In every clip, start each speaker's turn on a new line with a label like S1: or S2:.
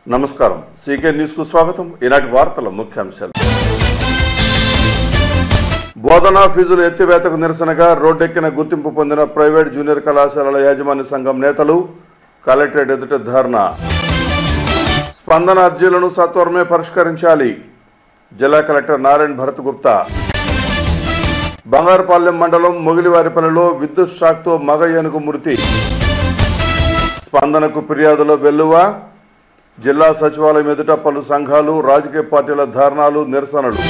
S1: నమస్కారం CK news కు స్వాగతం ఈనాటి వార్తల ముఖ్యాంశాలు బోధనా ఫీజులు ఎత్తివేతకు నిరసనగా రోడ్డెక్కిన గుర్తింపు పొందిన ప్రైవేట్ జూనియర్ కళాశాలల యాజమాన్య సంఘం నేతలు కలెక్టరేట్ ఎదుట ధర్నా స్పందన అర్జీలను సత్వరమే పరిష్కరించాలి జిల్లా కలెక్టర్ నారాయణ భరత్ గుప్తా బంగారుపాలెం మండలం మొగిలివారిపల్లిలో విద్యుత్ షాక్తో మగ ఏనుగు మృతి స్పందనకు ఫిర్యాదులో వెల్లువ జిల్లా సచివాలయం ఎదుట పలు సంఘాలు రాజకీయ పార్టీల ధర్నాలు నిరసనలు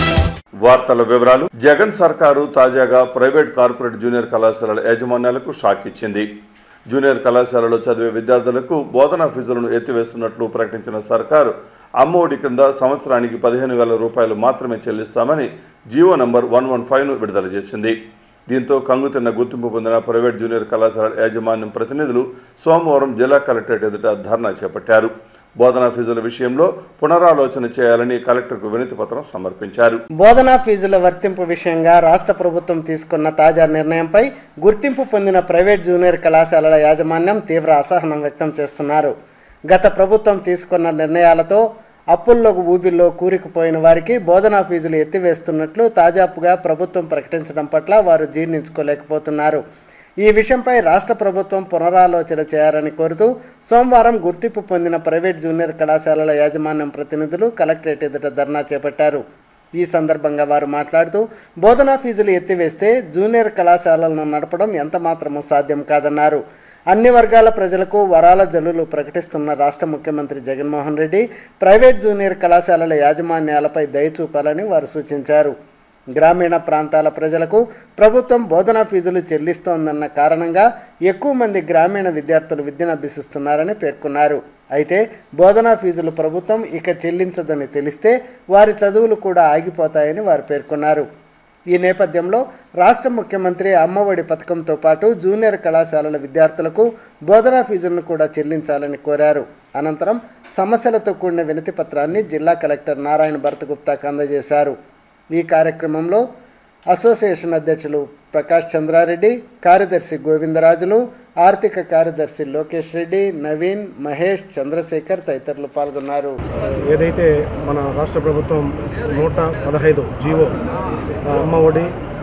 S1: వార్తల వివరాలు జగన్ సర్కారు తాజాగా ప్రైవేట్ కార్పొరేట్ జూనియర్ కళాశాలల యాజమాన్యాలకు షాక్ ఇచ్చింది జూనియర్ కళాశాలలో చదివే విద్యార్థులకు బోధనా ఫీజులను ఎత్తివేస్తున్నట్లు ప్రకటించిన సర్కారు అమ్మఒడి కింద సంవత్సరానికి పదిహేను వేల రూపాయలు మాత్రమే చెల్లిస్తామని జీవో నంబర్ వన్ వన్ ఫైవ్ను విడుదల చేసింది దీంతో కంగుతిన్న గుర్తింపు పొందిన ప్రైవేట్ జూనియర్ కళాశాల యాజమాన్యం ప్రతినిధులు సోమవారం జిల్లా కలెక్టరేట్ ఎదుట ధర్నా చేపట్టారు బోధనా ఫీజుల విషయంలో పునరాలోచన చేయాలని కలెక్టర్కు వినతి పత్రం సమర్పించారు
S2: బోధనా ఫీజుల వర్తింపు విషయంగా రాష్ట్ర ప్రభుత్వం తీసుకున్న తాజా నిర్ణయంపై గుర్తింపు పొందిన ప్రైవేట్ జూనియర్ కళాశాలల యాజమాన్యం తీవ్ర అసహనం వ్యక్తం చేస్తున్నారు గత ప్రభుత్వం తీసుకున్న నిర్ణయాలతో అప్పుల్లో ఊబిల్లో కూరుకుపోయిన వారికి బోధనా ఫీజులు ఎత్తివేస్తున్నట్లు తాజాపుగా ప్రభుత్వం ప్రకటించడం పట్ల వారు జీర్ణించుకోలేకపోతున్నారు ఈ విషయంపై రాష్ట్ర ప్రభుత్వం పునరాలోచన చేయాలని కోరుతూ సోమవారం గుర్తింపు పొందిన ప్రైవేట్ జూనియర్ కళాశాలల యాజమాన్యం ప్రతినిధులు కలెక్టరేట్ ఎదుట ధర్నా చేపట్టారు ఈ సందర్భంగా వారు మాట్లాడుతూ బోధనా ఫీజులు ఎత్తివేస్తే జూనియర్ కళాశాలలను నడపడం ఎంత మాత్రమూ సాధ్యం కాదన్నారు అన్ని వర్గాల ప్రజలకు వరాల జల్లులు ప్రకటిస్తున్న రాష్ట్ర ముఖ్యమంత్రి జగన్మోహన్ రెడ్డి ప్రైవేట్ జూనియర్ కళాశాలల యాజమాన్యాలపై దయ చూపాలని వారు సూచించారు గ్రామీణ ప్రాంతాల ప్రజలకు ప్రభుత్వం బోధనా ఫీజులు చెల్లిస్తోందన్న కారణంగా ఎక్కువ మంది గ్రామీణ విద్యార్థులు విద్యను అభ్యసిస్తున్నారని పేర్కొన్నారు అయితే బోధనా ఫీజులు ప్రభుత్వం ఇక చెల్లించదని తెలిస్తే వారి చదువులు కూడా ఆగిపోతాయని వారు పేర్కొన్నారు ఈ నేపథ్యంలో రాష్ట్ర ముఖ్యమంత్రి అమ్మఒడి పథకంతో పాటు జూనియర్ కళాశాలల విద్యార్థులకు బోధనా ఫీజులను కూడా చెల్లించాలని కోరారు అనంతరం సమస్యలతో కూడిన వినతి పత్రాన్ని జిల్లా కలెక్టర్ నారాయణ భరత్ గుప్తాకు అందజేశారు ఈ కార్యక్రమంలో అసోసియేషన్ అధ్యక్షులు ప్రకాష్ చంద్రారెడ్డి కార్యదర్శి గోవిందరాజులు ఆర్థిక కార్యదర్శి లోకేష్ రెడ్డి నవీన్ మహేష్ చంద్రశేఖర్ తదితరులు పాల్గొన్నారు
S3: ఏదైతే మన రాష్ట్ర ప్రభుత్వం నూట పదహైదు జీవో ఆ, అమ్మ ఒడి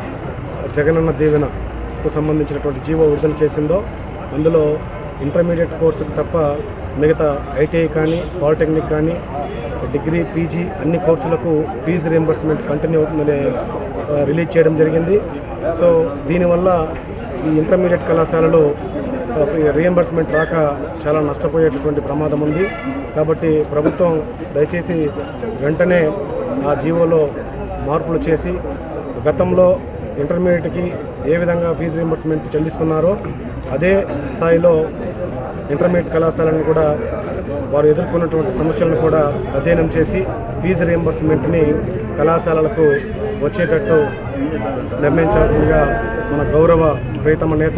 S3: జగనన్న దీవెనకు సంబంధించినటువంటి జీవో విడుదల చేసిందో అందులో ఇంటర్మీడియట్ కోర్సుకు తప్ప మిగతా ఐటీఐ కానీ పాలిటెక్నిక్ కానీ డిగ్రీ పీజీ అన్ని కోర్సులకు ఫీజు రియంబర్స్మెంట్ కంటిన్యూ అవుతుందని ఆ, రిలీజ్ చేయడం జరిగింది సో దీనివల్ల ఈ ఇంటర్మీడియట్ కళాశాలలో రియంబర్స్మెంట్ రాక చాలా నష్టపోయేటటువంటి ప్రమాదం ఉంది కాబట్టి ప్రభుత్వం దయచేసి వెంటనే ఆ జీవోలో మార్పులు చేసి గతంలో ఇంటర్మీడియట్కి ఏ విధంగా ఫీజు రియంబర్స్మెంట్ చెల్లిస్తున్నారో అదే స్థాయిలో ఇంటర్మీడియట్ కళాశాలను కూడా వారు ఎదుర్కొన్నటువంటి సమస్యలను కూడా అధ్యయనం చేసి ఫీజు రియంబర్స్మెంట్ని కళాశాలలకు వచ్చేటట్టు నిర్ణయించాల్సిందిగా మన గౌరవ ప్రియతమ నేత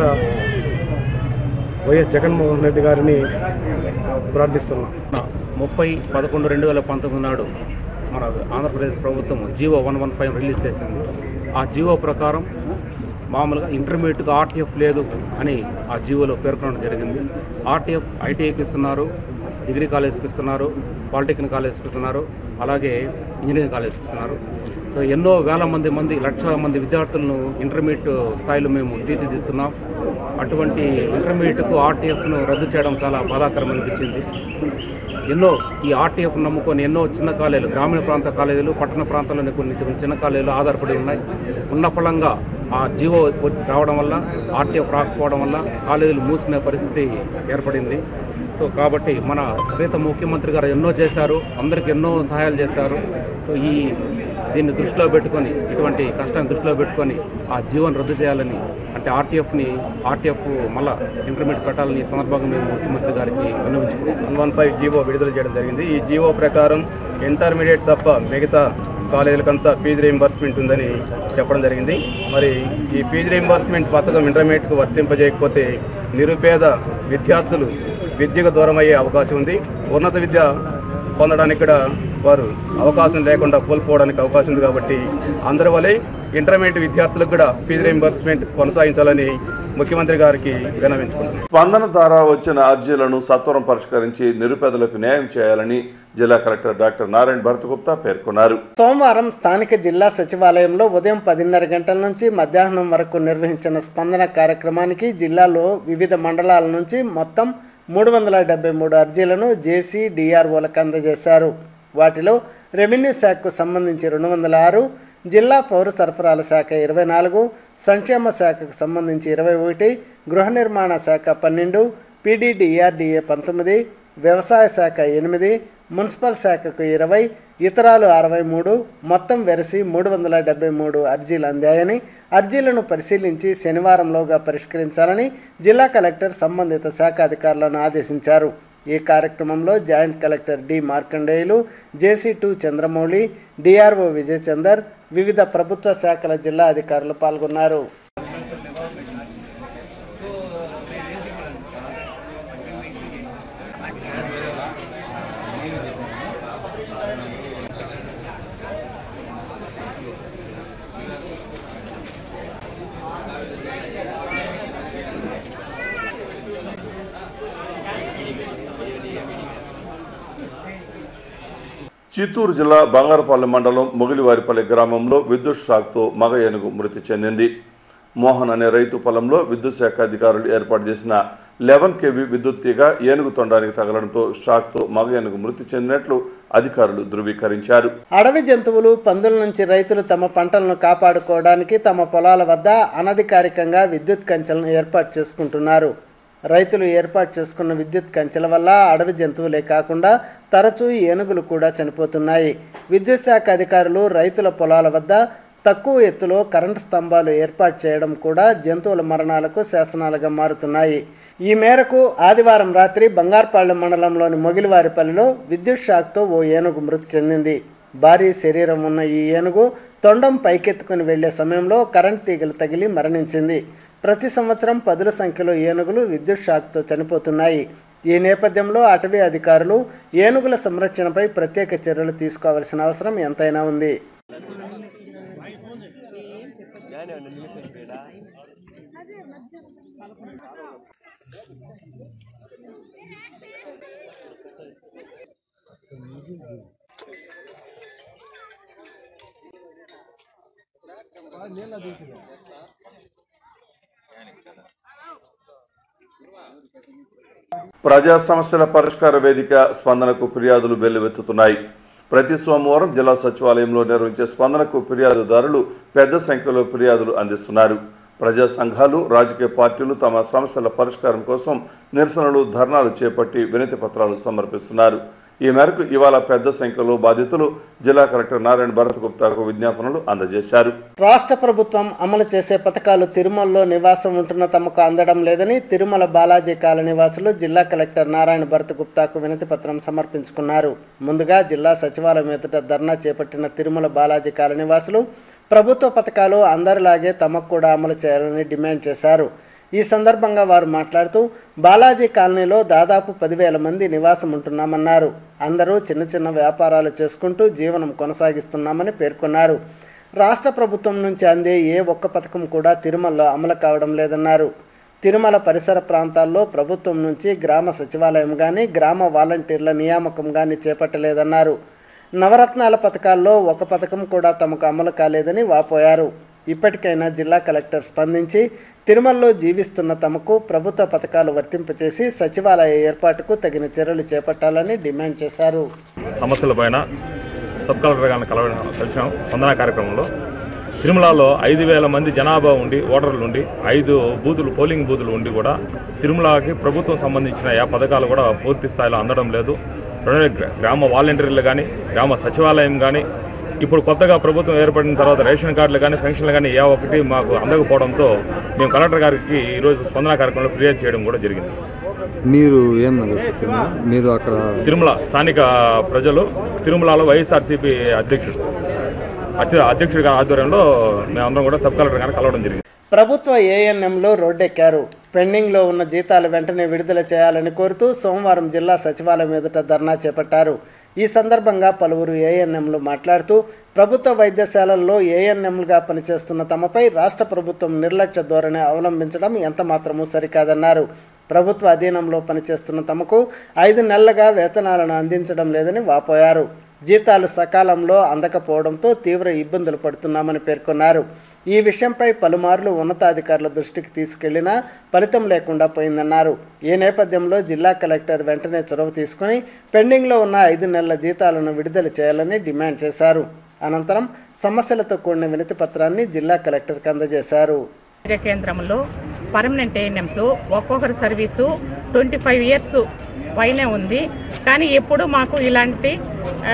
S3: వైఎస్ జగన్మోహన్ రెడ్డి గారిని ప్రార్థిస్తున్నాం
S4: ముప్పై పదకొండు రెండు వేల పంతొమ్మిది నాడు మన ఆంధ్రప్రదేశ్ ప్రభుత్వం GO one one five release చేసింది ఆ జీవో ప్రకారం మామూలుగా ఇంటర్మీడియట్గా ఆర్టీఎఫ్ లేదు అని ఆ జీవోలో పేర్కొనడం జరిగింది ఆర్టీఎఫ్ ఐటీఐకి ఇస్తున్నారు డిగ్రీ కాలేజ్కి ఇస్తున్నారు పాలిటెక్నిక్ కాలేజ్కి ఇస్తున్నారు అలాగే ఇంజనీరింగ్ కాలేజ్కి ఇస్తున్నారు సో ఎన్నో వేల మంది మంది లక్షల మంది విద్యార్థులను ఇంటర్మీడియట్ స్థాయిలో మేము తీర్చిదిద్దుతున్నాం అటువంటి ఇంటర్మీడియట్కు ఆర్టీఎఫ్ను రద్దు చేయడం చాలా బాధాకరం అనిపించింది ఎన్నో ఈ ఆర్టీఎఫ్ నమ్ముకొని ఎన్నో చిన్న కాలేజీలు గ్రామీణ ప్రాంత కాలేజీలు పట్టణ ప్రాంతాల్లోని కొన్ని చిన్న చిన్న కాలేజీలు ఆధారపడి ఉన్నాయి ఉన్న ఫలంగా ఆ జీవో వచ్చి రావడం వల్ల ఆర్టీఎఫ్ రాకపోవడం వల్ల కాలేజీలు మూసుకునే పరిస్థితి ఏర్పడింది సో కాబట్టి మన ప్రీత ముఖ్యమంత్రి గారు ఎన్నో చేశారు అందరికి ఎన్నో సహాయాలు చేశారు సో ఈ దీన్ని దృష్టిలో పెట్టుకొని ఇటువంటి కష్టాన్ని దృష్టిలో పెట్టుకొని ఆ జీవోని రద్దు చేయాలని అంటే ఆర్టీఎఫ్ని ఆర్టీఎఫ్ మళ్ళా ఇంటర్మీడియట్ పెట్టాలని ఈ సందర్భంగా మేము ముఖ్యమంత్రి గారికి విన్నవించుకున్నాం
S5: వన్ వన్ ఫైవ్ జీవో విడుదల చేయడం జరిగింది ఈ జీవో ప్రకారం ఇంటర్మీడియట్ తప్ప మిగతా కాలేజీలకంతా ఫీజు రీయింబర్స్మెంట్ ఉందని చెప్పడం జరిగింది మరి ఈ ఫీజు రీయింబర్స్మెంట్ పథకం ఇంటర్మీడియట్కు వర్తింపజేయకపోతే నిరుపేద విద్యార్థులు విద్యకు దూరం అయ్యే అవకాశం ఉంది ఉన్నత విద్య పొందడానికి కూడా వారు అవకాశం లేకుండా కోల్పోవడానికి అవకాశం ఉంది కాబట్టి అందరి వలె ఇంటర్మీడియట్ విద్యార్థులకు కూడా ఫీజు రీయింబర్స్మెంట్ కొనసాగించాలని ముఖ్యమంత్రి గారికి విన్నవించుకుంటున్నాం
S1: స్పందన ద్వారా వచ్చిన అర్జీలను సత్వరం పరిష్కరించి నిరుపేదలకు న్యాయం చేయాలని జిల్లా కలెక్టర్ డాక్టర్ నారాయణ భరతగుప్తా పేర్కొన్నారు
S2: సోమవారం స్థానిక జిల్లా సచివాలయంలో ఉదయం పదిన్నర గంటల నుంచి మధ్యాహ్నం వరకు నిర్వహించిన స్పందన కార్యక్రమానికి జిల్లాలో వివిధ మండలాల నుంచి మొత్తం మూడు వందల డెబ్బై మూడు అర్జీలను జేసీ డిఆర్ఓలకు అందజేశారు వాటిలో రెవెన్యూ శాఖకు సంబంధించి రెండు వందల ఆరు జిల్లా పౌర సరఫరాల శాఖ ఇరవై నాలుగు సంక్షేమ శాఖకు సంబంధించి ఇరవై ఒకటి గృహ నిర్మాణ శాఖ పన్నెండు పీడీడీఆర్డీఏ పంతొమ్మిది వ్యవసాయ శాఖ ఎనిమిది మున్సిపల్ శాఖకు ఇరవై ఇతరాలు అరవై మూడు మొత్తం వెరసి మూడు వందల డెబ్బై మూడు అర్జీలు అందాయని అర్జీలను పరిశీలించి శనివారంలోగా పరిష్కరించాలని జిల్లా కలెక్టర్ సంబంధిత శాఖ అధికారులను ఆదేశించారు ఈ కార్యక్రమంలో joint collector D Markandeyulu JC two Chandramouli DRO Vijayachandar వివిధ ప్రభుత్వ శాఖల జిల్లా అధికారులు పాల్గొన్నారు
S1: చిత్తూరు జిల్లా బంగారపల్లి మండలం మొగిలివారిపల్లి గ్రామంలో విద్యుత్ షాక్తో మగ ఏనుగు మృతి చెందింది మోహన్ అనే రైతు పొలంలో విద్యుత్ శాఖ అధికారులు ఏర్పాటు చేసిన లెవెన్ కేవీ విద్యుత్ తీగ ఏనుగు తొండానికి తగలడంతో షాక్తో మగ ఏనుగు మృతి చెందినట్లు అధికారులు ధృవీకరించారు
S2: అడవి జంతువులు పందుల నుంచి రైతులు తమ పంటలను కాపాడుకోవడానికి తమ పొలాల వద్ద అనధికారికంగా విద్యుత్ కంచెలను ఏర్పాటు చేసుకుంటున్నారు రైతులు ఏర్పాటు చేసుకున్న విద్యుత్ కంచెల వల్ల అడవి జంతువులే కాకుండా తరచూ ఏనుగులు కూడా చనిపోతున్నాయి విద్యుత్ శాఖ అధికారులు రైతుల పొలాల వద్ద తక్కువ ఎత్తులో కరెంటు స్తంభాలు ఏర్పాటు చేయడం కూడా జంతువుల మరణాలకు శాసనాలుగా మారుతున్నాయి ఈ మేరకు ఆదివారం రాత్రి బంగార్పాళ్లెం మండలంలోని మొగిలివారిపల్లిలో విద్యుత్ షాక్తో ఓ ఏనుగు మృతి చెందింది భారీ శరీరం ఉన్న ఈ ఏనుగు తొండం పైకెత్తుకుని వెళ్లే సమయంలో కరెంట్ తీగలు తగిలి మరణించింది ప్రతి సంవత్సరం పదుల సంఖ్యలో ఏనుగులు విద్యుత్ షాక్తో చనిపోతున్నాయి ఈ నేపథ్యంలో అటవీ అధికారులు ఏనుగుల సంరక్షణపై ప్రత్యేక చర్యలు తీసుకోవాల్సిన అవసరం ఎంతైనా ఉంది
S1: ప్రజా సమస్యల పరిష్కార వేదిక స్పందనకు ఫిర్యాదులు వెల్లువెత్తుతున్నాయి ప్రతి సోమవారం జిల్లా సచివాలయంలో నిర్వహించే స్పందనకు ఫిర్యాదుదారులు పెద్ద సంఖ్యలో ఫిర్యాదులు అందిస్తున్నారు ప్రజా సంఘాలు రాజకీయ పార్టీలు తమ సమస్యల పరిష్కారం కోసం నిరసనలు ధర్నాలు చేపట్టి వినతి పత్రాలు సమర్పిస్తున్నారు ఈ మేరకు ఇవాళ పెద్ద సంఖ్యలో బాధితులు జిల్లా కలెక్టర్ నారాయణ భరత్ గుప్తాకు విజ్ఞాపనలు అందజేశారు
S2: రాష్ట్ర ప్రభుత్వం అమలు చేసే పథకాలు తిరుమలలో నివాసం ఉంటున్న తమకు అందడం లేదని తిరుమల బాలాజీ కాలనీ వాసులు జిల్లా కలెక్టర్ నారాయణ భరత్ గుప్తాకు వినతి పత్రం సమర్పించుకున్నారు ముందుగా జిల్లా సచివాలయం ఎదుట ధర్నా చేపట్టిన తిరుమల బాలాజీ కాలనీ వాసులు ప్రభుత్వ పథకాలు అందరిలాగే తమకు కూడా అమలు చేయాలని డిమాండ్ చేశారు ఈ సందర్భంగా వారు మాట్లాడుతూ బాలాజీ కాలనీలో దాదాపు పదివేల మంది నివాసం ఉంటున్నామన్నారు అందరూ చిన్న చిన్న వ్యాపారాలు చేసుకుంటూ జీవనం కొనసాగిస్తున్నామని పేర్కొన్నారు రాష్ట్ర ప్రభుత్వం నుంచి అందే ఏ ఒక్క పథకం కూడా తిరుమలలో అమలు కావడం లేదన్నారు తిరుమల పరిసర ప్రాంతాల్లో ప్రభుత్వం నుంచి గ్రామ సచివాలయం కానీ గ్రామ వాలంటీర్ల నియామకం కానీ చేపట్టలేదన్నారు నవరత్నాల పథకాల్లో ఒక పథకం కూడా తమకు అమలు కాలేదని వాపోయారు ఇప్పటికైనా జిల్లా కలెక్టర్ స్పందించి తిరుమలలో జీవిస్తున్న తమకు ప్రభుత్వ పథకాలు వర్తింపచేసి సచివాలయ ఏర్పాటుకు తగిన చర్యలు చేపట్టాలని డిమాండ్ చేశారు
S6: సమస్యలపైన సబ్ కలెక్టర్ గారిని కలవ కలిసాం స్పందన కార్యక్రమంలో తిరుమలలో ఐదు వేల మంది జనాభా ఉండి ఓటర్లు ఉండి ఐదు బూతులు పోలింగ్ బూతులు ఉండి కూడా తిరుమలకి ప్రభుత్వం సంబంధించిన ఏ పథకాలు కూడా పూర్తి స్థాయిలో అందడం లేదు రెండోది గ్రా- గ్రామ వాలంటీర్లు కానీ గ్రామ సచివాలయం కానీ ఇప్పుడు కొత్తగా ప్రభుత్వం ఏర్పడిన తర్వాత రేషన్ కార్డులు కానీ పెన్షన్లు కానీ ఏ ఒక్కటి మాకు అందకపోవడంతో మేము కలెక్టర్ గారికి ఈరోజు స్పందన కార్యక్రమంలో ఫిర్యాదు చేయడం కూడా జరిగింది
S7: మీరు ఏం నడుస్తున్నారు మీరు అక్కడ
S6: తిరుమల స్థానిక ప్రజలు తిరుమలలో వైఎస్ఆర్సీపీ అధ్యక్షుడు అధ్య- అధ్యక్షుడి గారి ఆధ్వర్యంలో మేమందరం కూడా సబ్ కలెక్టర్ గారిని కలవడం జరిగింది
S2: ప్రభుత్వ ఏఎన్ఎంలో రోడ్డెక్కారు పెండింగ్లో ఉన్న జీతాలు వెంటనే విడుదల చేయాలని కోరుతూ సోమవారం జిల్లా సచివాలయం ఎదుట ధర్నా చేపట్టారు ఈ సందర్భంగా పలువురు ఏఎన్ఎంలు మాట్లాడుతూ ప్రభుత్వ వైద్యశాలల్లో ఏఎన్ఎంలుగా పనిచేస్తున్న తమపై రాష్ట్ర ప్రభుత్వం నిర్లక్ష్య ధోరణి అవలంబించడం ఎంతమాత్రమూ సరికాదన్నారు ప్రభుత్వ అధీనంలో పనిచేస్తున్న తమకు ఐదు నెలలుగా వేతనాలను అందించడం లేదని వాపోయారు జీతాలు సకాలంలో అందకపోవడంతో తీవ్ర ఇబ్బందులు పడుతున్నామని పేర్కొన్నారు ఈ విషయంపై పలుమార్లు ఉన్నతాధికారుల దృష్టికి తీసుకెళ్లినా ఫలితం లేకుండా పోయిందన్నారు ఈ నేపథ్యంలో జిల్లా కలెక్టర్ వెంటనే చొరవ తీసుకుని పెండింగ్లో ఉన్న ఐదు నెలల జీతాలను విడుదల చేయాలని డిమాండ్ చేశారు అనంతరం సమస్యలతో కూడిన వినతి పత్రాన్ని జిల్లా కలెక్టర్కి అందజేశారు
S8: ఆరోగ్య కేంద్రంలో పర్మనెంట్ ఏఎన్ఎంస్ ఒక్కొక్కరి సర్వీసు ట్వంటీ ఫైవ్ ఇయర్స్ పైనే ఉంది కానీ ఎప్పుడు మాకు ఇలాంటి ఆ,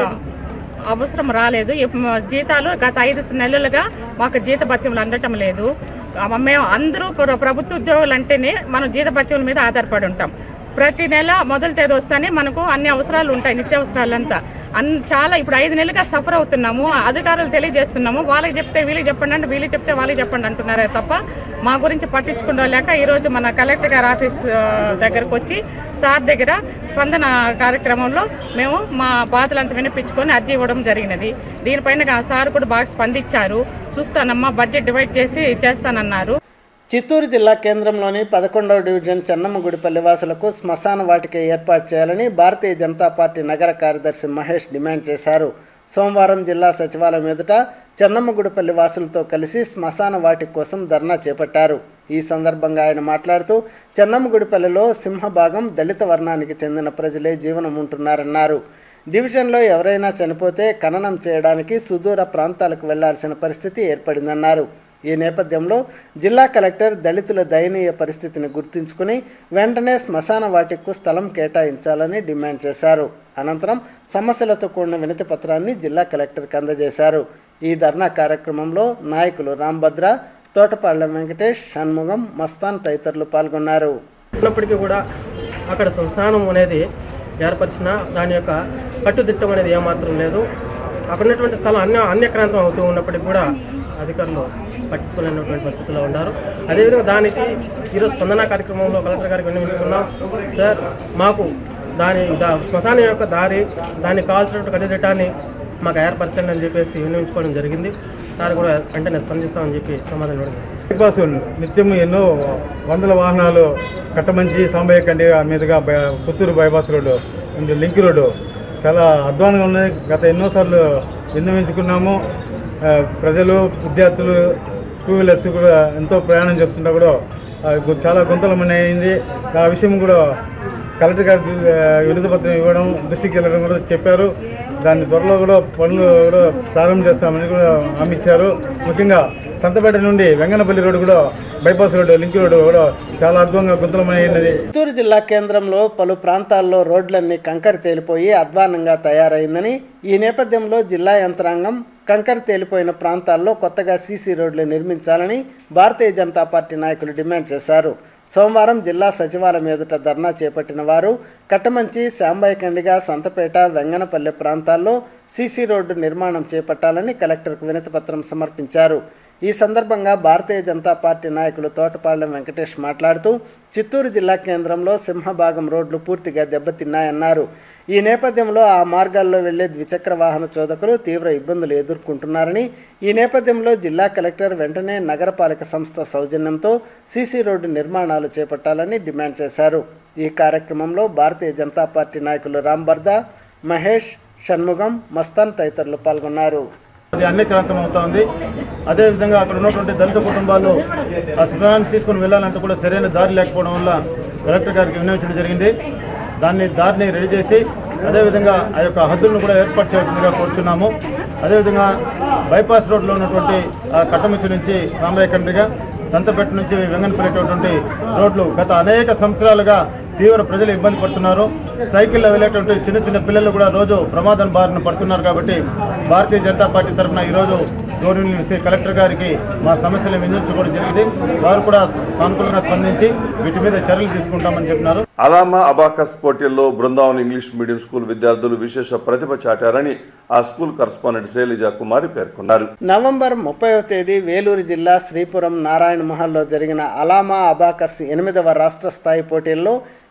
S8: అవసరం రాలేదు ఎప్ప- జీతాలు గత ఐదు నెలలుగా మాకు జీత భత్యములు అందటం లేదు ఆ, మేము అందరూ ప్ర- ప్రభుత్వ ఉద్యోగులు అంటేనే మనం జీత భత్యముల మీద ఆధారపడి ఉంటాం ప్రతి నెల మొదటి తేదీ వస్తేనే మనకు అన్ని అవసరాలు ఉంటాయి నిత్యావసరాలంతా అన్ చాలా ఇప్పుడు ఐదు నెలలుగా సఫర్ అవుతున్నాము అధికారులు తెలియజేస్తున్నాము వాళ్ళకి చెప్తే వీళ్ళకి చెప్పండి అంటే వీళ్ళకి చెప్తే వాళ్ళకి చెప్పండి అంటున్నారే తప్ప మా గురించి పట్టించుకుంటూ లేక ఈరోజు మన కలెక్టర్ గారి ఆఫీస్ ఆ, దగ్గరకు వచ్చి సార్ దగ్గర స్పందన కార్యక్రమంలో మేము మా బాధలంతా వినిపించుకొని అర్జీ ఇవ్వడం జరిగినది దీనిపైన గా- సార్ కూడా బాగా స్పందించారు చూస్తానమ్మా బడ్జెట్ డివైడ్ చేసి చేస్తానన్నారు
S2: చిత్తూరు జిల్లా కేంద్రంలోని పదకొండవ డివిజన్ చెన్నమ్మగుడిపల్లి వాసులకు శ్మశాన వాటిక ఏర్పాటు చేయాలని భారతీయ జనతా పార్టీ నగర కార్యదర్శి మహేష్ డిమాండ్ చేశారు సోమవారం జిల్లా సచివాలయం ఎదుట చెన్నమ్మగుడిపల్లి వాసులతో కలిసి శ్మశాన వాటిక కోసం ధర్నా చేపట్టారు ఈ సందర్భంగా ఆయన మాట్లాడుతూ చెన్నమ్మగుడిపల్లిలో సింహభాగం దళిత వర్ణానికి చెందిన ప్రజలే జీవనం ఉంటున్నారన్నారు డివిజన్లో ఎవరైనా చనిపోతే ఖననం చేయడానికి సుదూర ప్రాంతాలకు వెళ్లాల్సిన పరిస్థితి ఏర్పడిందన్నారు ఈ నేపథ్యంలో జిల్లా కలెక్టర్ దళితుల దయనీయ పరిస్థితిని గుర్తుంచుకుని వెంటనే శ్మశాన వాటికు స్థలం కేటాయించాలని డిమాండ్ చేశారు అనంతరం సమస్యలతో కూడిన వినతి పత్రాన్ని జిల్లా కలెక్టర్కి అందజేశారు ఈ ధర్నా కార్యక్రమంలో నాయకులు రాంభద్ర తోటపాళ్ల వెంకటేష్ షణ్ముగం మస్తాన్ తదితరులు పాల్గొన్నారు
S9: ఉన్నప్పటికీ కూడా అక్కడ సంస్థానం అనేది ఏర్పరిచిన దాని యొక్క కట్టుదిట్టం అనేది ఏమాత్రం లేదు అక్కడ ఉన్నటువంటి స్థలం అన్య అన్యక్రాంతం అవుతూ ఉన్నప్పటికీ కూడా అధికారులు పట్టించుకోలేనటువంటి పరిస్థితుల్లో ఉన్నారు అదేవిధంగా దానికి ఈరోజు స్పందన కార్యక్రమంలో కలెక్టర్ గారికి విన్నవించుకున్నాం సార్ మాకు దాని దా శ్మశానం యొక్క దారి దానికి కావాల్సినటువంటి కట్టుదిట్టాన్ని మాకు ఏర్పరచండి అని చెప్పేసి విన్నవించుకోవడం జరిగింది సార్ కూడా వెంటనే స్పందిస్తామని చెప్పి సమాధానం ఇవ్వడం జరిగింది.
S3: బైపాస్ నిత్యం ఎన్నో వందల వాహనాలు కట్టమంచి సాంబయ్య కండి మీదుగా బై- పుత్తూరు బైపాస్ రోడ్డు ఇంకా లింక్ రోడ్డు చాలా అధ్వానంగా ఉన్నది గత ఎన్నోసార్లు విన్నవించుకున్నాము ఆ, ప్రజలు విద్యార్థులు టూ వీలర్స్ కూడా ఎంతో ప్రయాణం చేస్తుంటా కూడా ఆ, గు- చాలా గుంతలమని అయింది ఆ విషయం కూడా కలెక్టర్ గారికి ఆ, వినతి పత్రం ఇవ్వడం దృష్టికి వెళ్ళడం కూడా చెప్పారు దాని త్వరలో కూడా పనులు కూడా ప్రారంభం చేస్తామని కూడా హామీ ఇచ్చారు ముఖ్యంగా సంతపేట నుండి వెంగనపల్లి రోడ్డు కూడా బైపాస్ రోడ్డు లింక్ రోడ్డు కూడా చాలా అద్భుతంగా గుంతలమైనది
S2: చిత్తూరు జిల్లా కేంద్రంలో పలు ప్రాంతాల్లో రోడ్లన్నీ కంకర తేలిపోయి అధ్వానంగా తయారైందని ఈ నేపథ్యంలో జిల్లా యంత్రాంగం కంకర తేలిపోయిన ప్రాంతాల్లో కొత్తగా సీసీ రోడ్లు నిర్మించాలని భారతీయ జనతా పార్టీ నాయకులు డిమాండ్ చేశారు సోమవారం జిల్లా సచివాలయం ఎదుట ధర్నా చేపట్టిన వారు కట్టమంచి శాంబాయికండిగా సంతపేట వెంగనపల్లె ప్రాంతాల్లో సీసీ రోడ్డు నిర్మాణం చేపట్టాలని కలెక్టర్కు వినతిపత్రం సమర్పించారు ఈ సందర్భంగా భారతీయ జనతా పార్టీ నాయకులు తోటపాళ్లెం వెంకటేష్ మాట్లాడుతూ చిత్తూరు జిల్లా కేంద్రంలో సింహభాగం రోడ్లు పూర్తిగా దెబ్బతిన్నాయన్నారు ఈ నేపథ్యంలో ఆ మార్గాల్లో వెళ్లే ద్విచక్ర వాహన చోదకులు తీవ్ర ఇబ్బందులు ఎదుర్కొంటున్నారని ఈ నేపథ్యంలో జిల్లా కలెక్టర్ వెంటనే నగరపాలక సంస్థ సౌజన్యంతో సీసీ రోడ్డు నిర్మాణాలు చేపట్టాలని డిమాండ్ చేశారు ఈ కార్యక్రమంలో భారతీయ జనతా పార్టీ నాయకులు రాంబర్దా మహేష్ షణ్ముగం మస్తాన్ తదితరులు పాల్గొన్నారు
S3: అది అన్యక్రాంతం అవుతా ఉంది అదేవిధంగా అక్కడ ఉన్నటువంటి దళిత కుటుంబాలు ఆ శిబిరాన్ని తీసుకుని వెళ్ళాలంటే కూడా సరైన దారి లేకపోవడం వల్ల కలెక్టర్ గారికి విన్నవించడం జరిగింది దాన్ని దారిని రెడీ చేసి అదేవిధంగా ఆ యొక్క హద్దులను కూడా ఏర్పాటు చేయాల్సిందిగా కోరుచున్నాము అదేవిధంగా బైపాస్ రోడ్లో ఉన్నటువంటి ఆ కట్టమిచ్చి నుంచి రామయ్య కండ్రిగా సంతపేట నుంచి వెంగనపల్లి రోడ్లు గత అనేక సంవత్సరాలుగా తీవ్ర ప్రజలు ఇబ్బంది పడుతున్నారు సైకిల్లో వెళ్ళేటువంటి చిన్న చిన్న పిల్లలు కూడా రోజు ప్రమాదం బారిన పడుతున్నారు కాబట్టి భారతీయ జనతా పార్టీ తరఫున ఈరోజు గౌరవనీయులు శ్రీ కలెక్టర్ గారికి మా సమస్యలు వినియోగించుకోవడం జరిగింది వారు కూడా సానుకూలంగా స్పందించి వీటి మీద చర్యలు తీసుకుంటామని చెప్పినారు
S1: అలామా అబాకస్ పోటీల్లో బృందావన్ ఇంగ్లీష్ మీడియం స్కూల్ విద్యార్థులు విశేష ప్రతిభ చాటారని ఆ స్కూల్ కరస్పాండెంట్ శైలజ కుమారి పేర్కొన్నారు
S2: నవంబర్ ముప్పైవ తేదీ వేలూరు జిల్లా శ్రీపురం నారాయణ మహల్లో జరిగిన అలామా అబాకస్ ఎనిమిదవ రాష్ట్ర స్థాయి పోటీల్లో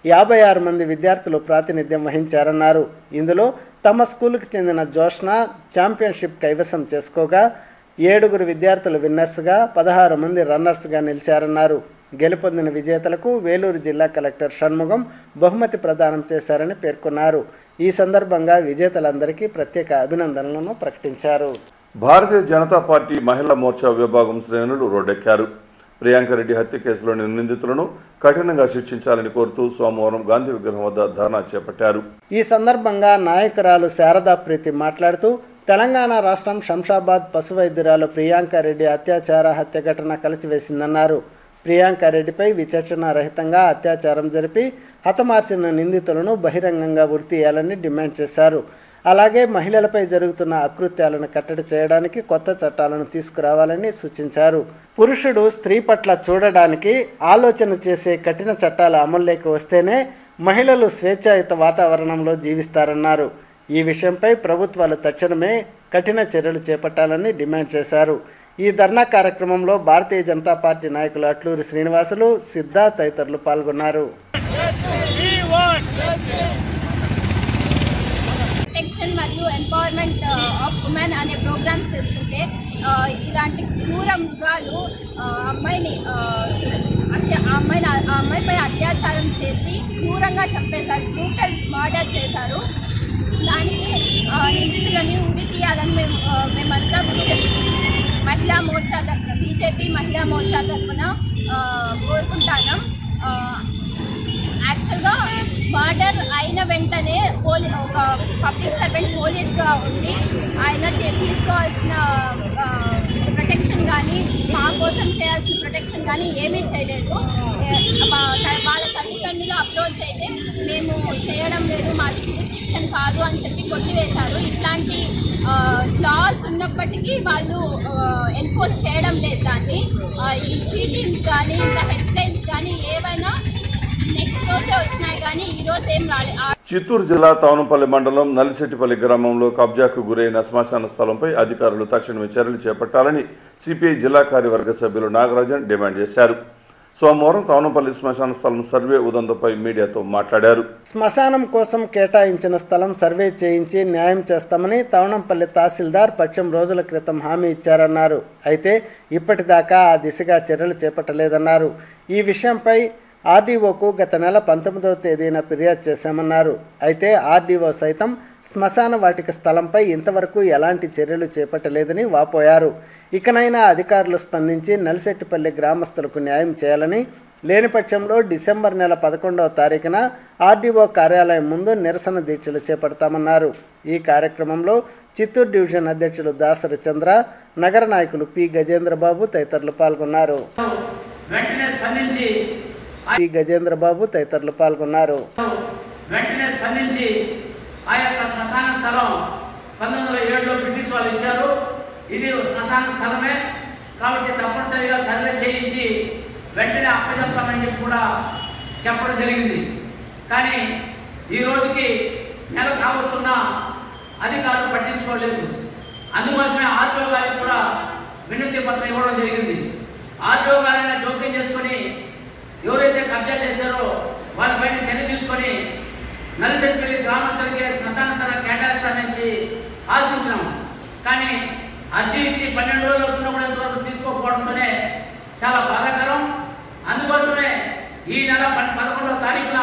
S2: యాభై ఆరు మంది విద్యార్థులు ప్రాతినిధ్యం వహించారన్నారు ఇందులో తమ స్కూలుకు చెందిన జోష్న ఛాంపియన్షిప్ కైవసం చేసుకోగా ఏడుగురు విద్యార్థులు విన్నర్స్గా పదహారు మంది రన్నర్స్గా నిలిచారన్నారు గెలుపొందిన విజేతలకు వేలూరు జిల్లా కలెక్టర్ షణ్ముగం బహుమతి ప్రదానం చేశారని పేర్కొన్నారు ఈ సందర్భంగా విజేతలందరికీ ప్రత్యేక అభినందనలను ప్రకటించారు
S1: భారతీయ జనతా పార్టీ మహిళా మోర్చా విభాగం శ్రేణులు రోడ్డెక్కారు ప్రియాంక రెడ్డి హత్య కేసులోని నిందితులను కఠినంగా శిక్షించాలని కోరుతూ సోమవారం గాంధీ విగ్రహం వద్ద ధర్నా చేపట్టారు
S2: ఈ సందర్భంగా నాయకురాలు శారదా ప్రీతి మాట్లాడుతూ తెలంగాణ రాష్ట్రం శంషాబాద్ పశు వైద్యురాలు ప్రియాంక రెడ్డి అత్యాచార హత్య ఘటన కలిసివేసిందన్నారు ప్రియాంక రెడ్డిపై విచక్షణ రహితంగా అత్యాచారం జరిపి హతమార్చిన నిందితులను బహిరంగంగా ఉరితీయాలని డిమాండ్ చేశారు అలాగే మహిళలపై జరుగుతున్న అకృత్యాలను కట్టడి చేయడానికి కొత్త చట్టాలను తీసుకురావాలని సూచించారు పురుషుడు స్త్రీ పట్ల చూడడానికి ఆలోచన చేసే కఠిన చట్టాల అమల్లోకి వస్తేనే మహిళలు స్వేచ్ఛాయుత వాతావరణంలో జీవిస్తారన్నారు ఈ విషయంపై ప్రభుత్వాలు తక్షణమే కఠిన చర్యలు చేపట్టాలని డిమాండ్ చేశారు ఈ ధర్నా కార్యక్రమంలో భారతీయ జనతా పార్టీ నాయకులు అట్లూరి శ్రీనివాసులు సిద్ధ తదితరులు పాల్గొన్నారు
S10: ప్రొటెక్షన్ మరియు ఎంపవర్మెంట్ ఆఫ్ ఉమెన్ అనే ప్రోగ్రామ్స్ చేస్తుంటే ఆ, ఇలాంటి క్రూర మృగాలు ఆ, అమ్మాయిని ఆ, అత్య ఆ అమ్మాయిని ఆ అమ్మాయిపై అత్యాచారం చేసి క్రూరంగా చంపేశారు బ్రూటల్ మర్డర్ చేశారు దానికి ఆ, నిందితులని ఉరి తీయాలని మేము ఆ, మేమంతా బీజేపీ మహిళా మోర్చా తరఫున బీజేపీ మహిళా మోర్చా తరఫున ఆ, కోరుకుంటాను ఆ, యాక్చువల్గా మర్డర్ అయిన వెంటనే పోలీ ఒక పబ్లిక్ సర్వెంట్ పోలీస్గా ఉండి ఆయన చే- తీసుకోవాల్సిన ప్రొటెక్షన్ కానీ మా కోసం చేయాల్సిన ప్రొటెక్షన్ కానీ ఏమీ చేయలేదు ఏ, వా- వాళ్ళ తల్లిదండ్రులు అప్రోచ్ అయితే మేము చేయడం లేదు మాది జ్యూరిస్డిక్షన్ కాదు అని చెప్పి కొట్టివేశారు ఇట్లాంటి లాస్ ఉన్నప్పటికీ వాళ్ళు ఎన్ఫోర్స్ చేయడం లేదు దాన్ని ఆ, ఈ షీ టీమ్స్ కానీ ఇంకా హెల్ప్ లైన్స్ కానీ ఏవైనా నెక్స్ట్ రోజే వచ్చినాయి కానీ ఈ రోజు ఏం రాలేదు
S1: చిత్తూరు జిల్లా తానుపల్లి మండలం నలిశెట్టిపల్లి గ్రామంలో కబ్జాకు గురైన శ్మశాన స్థలంపై అధికారులు తక్షణమే చర్యలు చేపట్టాలని సిపిఐ జిల్లా కార్యవర్గ సభ్యులు నాగరాజన్ డిమాండ్ చేశారు సోమవారం తానుపల్లి శ్మశాన స్థలం సర్వే ఉదంతపై మీడియాతో మాట్లాడారు
S2: శ్మశానం కోసం కేటాయించిన స్థలం సర్వే చేయించి న్యాయం చేస్తామని తవణంపల్లి తహసీల్దార్ పక్షం రోజుల క్రితం హామీ ఇచ్చారన్నారు అయితే ఇప్పటిదాకా ఆ దిశగా చర్యలు చేపట్టలేదన్నారు ఈ విషయంపై ఆర్డీఓకు గత నెల పంతొమ్మిదవ తేదీన ఫిర్యాదు చేశామన్నారు అయితే ఆర్డీఓ సైతం శ్మశాన వాటిక స్థలంపై ఇంతవరకు ఎలాంటి చర్యలు చేపట్టలేదని వాపోయారు ఇకనైనా అధికారులు స్పందించి నలిశెట్టిపల్లి గ్రామస్తులకు న్యాయం చేయాలని లేని పక్షంలో డిసెంబర్ నెల పదకొండవ తారీఖున ఆర్డీఓ కార్యాలయం ముందు నిరసన దీక్షలు చేపడతామన్నారు ఈ కార్యక్రమంలో చిత్తూరు డివిజన్ అధ్యక్షులు దాసరి చంద్ర నగర నాయకులు పి గజేంద్రబాబు తదితరులు పాల్గొన్నారు
S11: వెంటనే స్పందించి
S2: పి గజేంద్రబాబు తదితరులు పాల్గొన్నారు
S11: వెంటనే స్పందించి ఆ యొక్క శ్మశాన స్థలం పంతొమ్మిది వందల ఏడులో బ్రిటిష్ వాళ్ళు ఇచ్చారు ఇది శ్మశాన స్థలమే కాబట్టి తప్పనిసరిగా సర్వే చేయించి వెంటనే అప్పచెప్తామని చెప్పి కూడా చెప్పడం జరిగింది కానీ ఈ రోజుకి నెల కావస్తున్నా అధికారులు పట్టించుకోలేదు అందుకోసమే ఆర్టీఓ గారికి కూడా వినతి పత్రం ఇవ్వడం జరిగింది ఆర్టీఓ గారిని జోక్యం చేసుకొని ఎవరైతే కబ్జా చేశారో వాళ్ళపైన చర్య తీసుకొని నలిసెట్పల్లి గ్రామస్తులకి శ్మశాన స్థలం కేటాయిస్తానని ఆశించినాం కానీ అర్జీ ఇచ్చి పన్నెండు రోజులు అవుతున్నా కూడా ఇంతవరకు తీసుకోకపోవడంతోనే చాలా బాధాకరం అందుకోసమే ఈ నెల పన్- పదకొండవ తారీఖున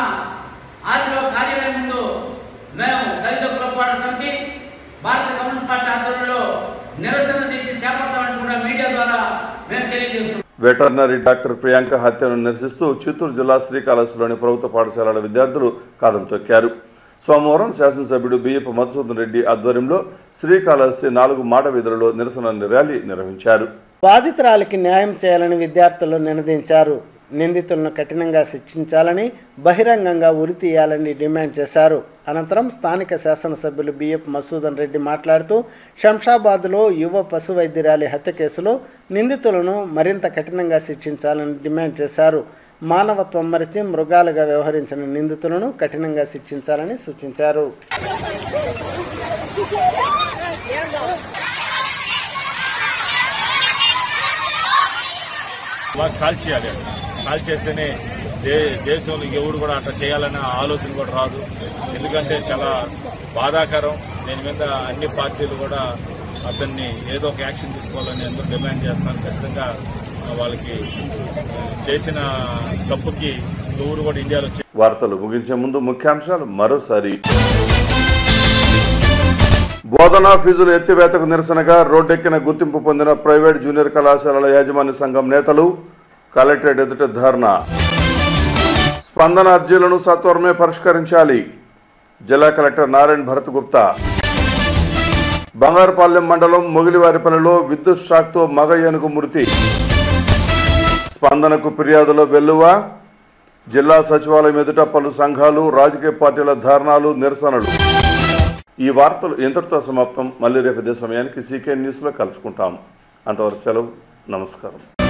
S11: ఆర్టీఓ కార్యాలయం ముందు మేము దళిత కులపాడ సమితి భారత కమ్యూనిస్ట్ పార్టీ ఆధ్వర్యంలో నిరసన దీక్ష చేపడతామని కూడా మీడియా ద్వారా మేము తెలియజేస్తున్నాం
S1: వెటర్నరీ డాక్టర్ ప్రియాంక హత్యను నిరసిస్తూ చిత్తూరు జిల్లా శ్రీకాళహస్తిలోని ప్రభుత్వ పాఠశాలల విద్యార్థులు కాదం తొక్కారు సోమవారం శాసనసభ్యుడు బియ్యపు మధుసూదన్ రెడ్డి ఆధ్వర్యంలో శ్రీకాళహస్తి నాలుగు మాడ వీధులలో నిరసన ర్యాలీ నిర్వహించారు
S2: బాధితురాలికి న్యాయం చేయాలని విద్యార్థులు నినదించారు నిందితులను కఠినంగా శిక్షించాలని బహిరంగంగా ఉరి తీయాలని డిమాండ్ చేశారు అనంతరం స్థానిక శాసనసభ్యులు బిఎఫ్ మసూదన్ రెడ్డి మాట్లాడుతూ శంషాబాద్లో యువ పశు వైద్యురాలి హత్య కేసులో నిందితులను మరింత కఠినంగా శిక్షించాలని డిమాండ్ చేశారు మానవత్వం మరిచి మృగాలుగా వ్యవహరించిన నిందితులను కఠినంగా శిక్షించాలని సూచించారు
S6: బాగా కాల్ చేయాలి కాల్ చేస్తేనే దే దేశంలో ఎవరు కూడా అట్లా చేయాలనే ఆలోచన కూడా రాదు ఎందుకంటే చాలా బాధాకరం దీని మీద అన్ని పార్టీలు కూడా అతన్ని ఏదో ఒక యాక్షన్ తీసుకోవాలని అందరూ డిమాండ్ చేస్తున్నారు ఖచ్చితంగా వాళ్ళకి ఆ, చేసిన తప్పుకి ఎవరు కూడా ఇండియాలో చే-
S1: వార్తలు ముగించే ముందు ముఖ్యాంశాలు మరోసారి బోధనా ఫీజులు ఎత్తివేతకు నిరసనగా రోడ్డెక్కిన గుర్తింపు పొందిన ప్రైవేట్ జూనియర్ కళాశాలల యాజమాన్య సంఘం నేతలు కలెక్టరేట్ ఎదుట ధర్నా స్పందన అర్జీలను సత్వరమే పరిష్కరించాలి జిల్లా కలెక్టర్ నారాయణ భరత్ గుప్తా బంగారుపాలెం మండలం మొగిలివారిపల్లిలో విద్యుత్ షాక్తో మగ ఏనుగు మృతి స్పందనకు ఫిర్యాదులో వెల్లువ జిల్లా సచివాలయం ఎదుట పలు సంఘాలు రాజకీయ పార్టీల ధర్నాలు నిరసనలు ఈ వార్తలు ఇంతటితో సమాప్తం మళ్ళీ రేపు ఇదే సమయానికి సీకే న్యూస్లో కలుసుకుంటాం అంతవరకు సెలవు నమస్కారం